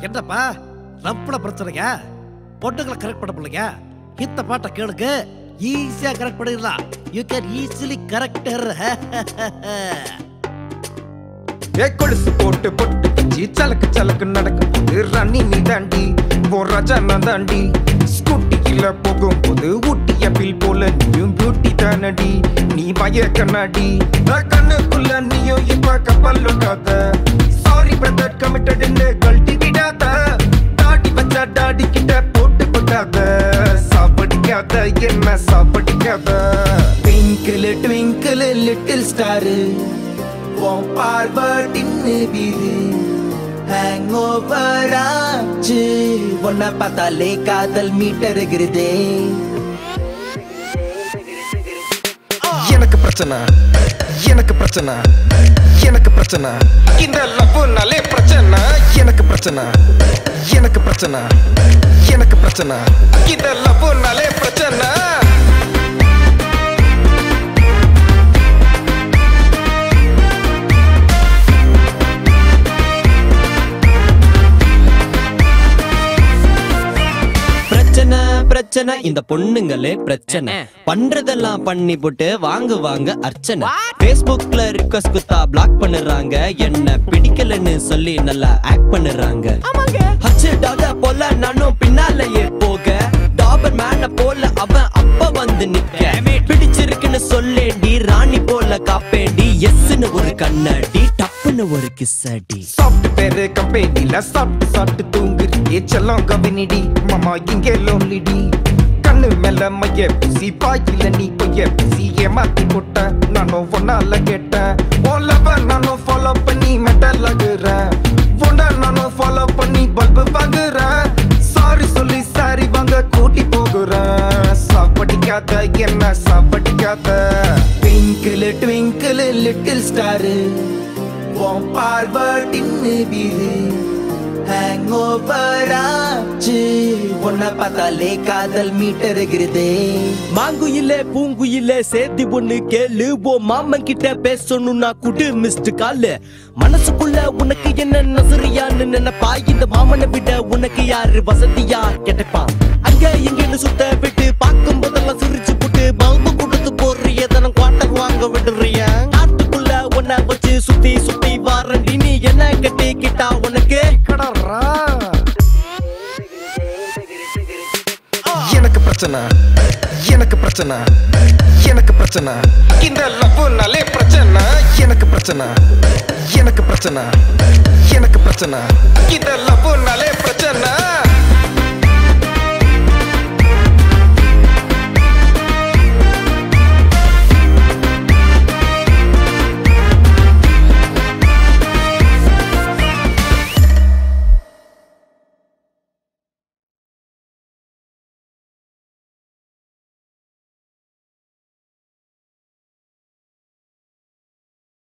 என்னப்பா ரப்புல பிரச்சனைங்க பொண்ணுங்களை கரெக்ட் பண்ண பிள்ளைங்க இந்த பாட்டை கேளுங்க ஈஸியா கரெக்ட் பண்ணிடலாம் யூ கேன் ஈஸிலி கரெக்டர் ஏ கொலுசு போட்டு பொட்டு பிச்சு சலக்கு சலக்கு நடக்கும்போது ரன்னி நீ தாண்டி ஓ ராஜா நான் தாண்டி ஸ்கூட்டியில போகும்போது ஊட்டிய பில் போல நீயும் பியூட்டி தானடி நீ பய கண்ணாடி நான் கண்ணுக்குள்ள நீயும் இப்ப கப்பல் விடாத சாரி பிரதர் கமிட்டட்னு கழட்டி விடாத தாடி வச்சா டாடி கிட்ட போட்டு கொட்டாத சாப்பிடிக்காத என்ன சாப்பிடிக்காத ட்விங்கிள் ட்விங்கிள் லிட்டில் ஸ்டாரு உன் பார்வட்டின்னு வீடு ஹேங் ஓவர் ஆச்சு உன்னை பார்த்தாலே காதல் மீட்டருகிறதே எனக்கு பிரச்சனை எனக்கு பிரச்சனை எனக்கு பிரச்சனை இந்த லவ்னாலே பிரச்சனை எனக்கு பிரச்சனை எனக்கு பிரச்சனை எனக்கு பிரச்சனை இந்த லவ்னாலே பிரச்சனை பிரச்சனை பிரச்சனை இந்த பொண்ணுங்களே பிரச்சனை பண்றதெல்லாம் பண்ணி போட்டு வாங்குவாங்க அர்ச்சனை Facebookல ரிக்வஸ்ட் குத்தா பிளாக் பண்ணுறாங்க என்ன பிடிக்கலன்னு சொல்லி நல்லா ஆக்ட் பண்ணுறாங்க ஹச்சடாக போல நானும் பின்னாலேயே போக டாபர் மேன போல அவன் அப்ப வந்து நிக்க பிடிச்சிருக்குன்னு சொல்லேண்டி ராணி போல காப்பேண்டி எஸ்ன்னு ஒரு கண்ணாடி டப்புன்னு ஒரு கிஸ் அடி சாஃப்ட்வேர் கம்பெனில சாப்பிட்டு சாப்பிட்டு தூங்குறியே செல்லம் கவினிடி மாமா இங்கே லோன்லிடி கண்ணு மேல மைய பூசி பாயில நீ பொய்ய பூசி ஏமாத்தி போட்ட நானும் ஒன்னால கேட்டேன் உன் லவ நானும் ஃபாலோ பண்ணி மெட்டல் ஆகுறேன் உன்ன நானும் ஃபாலோ பண்ணி பல்பு வாங்குறேன் சாரி சொல்லி சாரி வாங்க கூட்டி போகுறேன் சாப்பிடிக்காத என்ன சாப்பிடிக்காத ட்விங்கிள் ட்விங்கிள் லிட்டில் ஸ்டாரு உன் பார்வட்டின்னு வீடு ஹேங் ஓவர் ஆச்சு உன்னை பார்த்தாலே காதல் மீட்டருகிறதே மாங்குயிலே பூங்குயிலே சேர்த்து ஒண்ணு கேளு ஓ மாமன் கிட்ட பேசணும்னா குடு மிஸ்டு காலு மனசுக்குள்ள உனக்கு என்ன நசரியான்னு நினைப்பா இந்த மாமனை விட உனக்கு யாரு வசதியா கேட்டப்பான் அங்க இங்கன்னு சுத்த விட்டு பார்க்கும் போதெல்லாம் சிரிச்சு போட்டு பல்பு கொடுத்து போடுறிய தனம் குவார்டர் வாங்க விடுறிய நாட்டுக்குள்ள உன்னை வச்சு சுத்தி சுத்தி வாரண்டி நீ என்ன கட்டிக்கிட்டா உனக்கு எனக்கு பிரச்சனை எனக்கு பிரச்சனை எனக்கு பிரச்சனை இந்த லவ்னாலே பிரச்சனை எனக்கு பிரச்சனை எனக்கு பிரச்சனை எனக்கு பிரச்சனை இந்த லவ்னாலே பிரச்சனை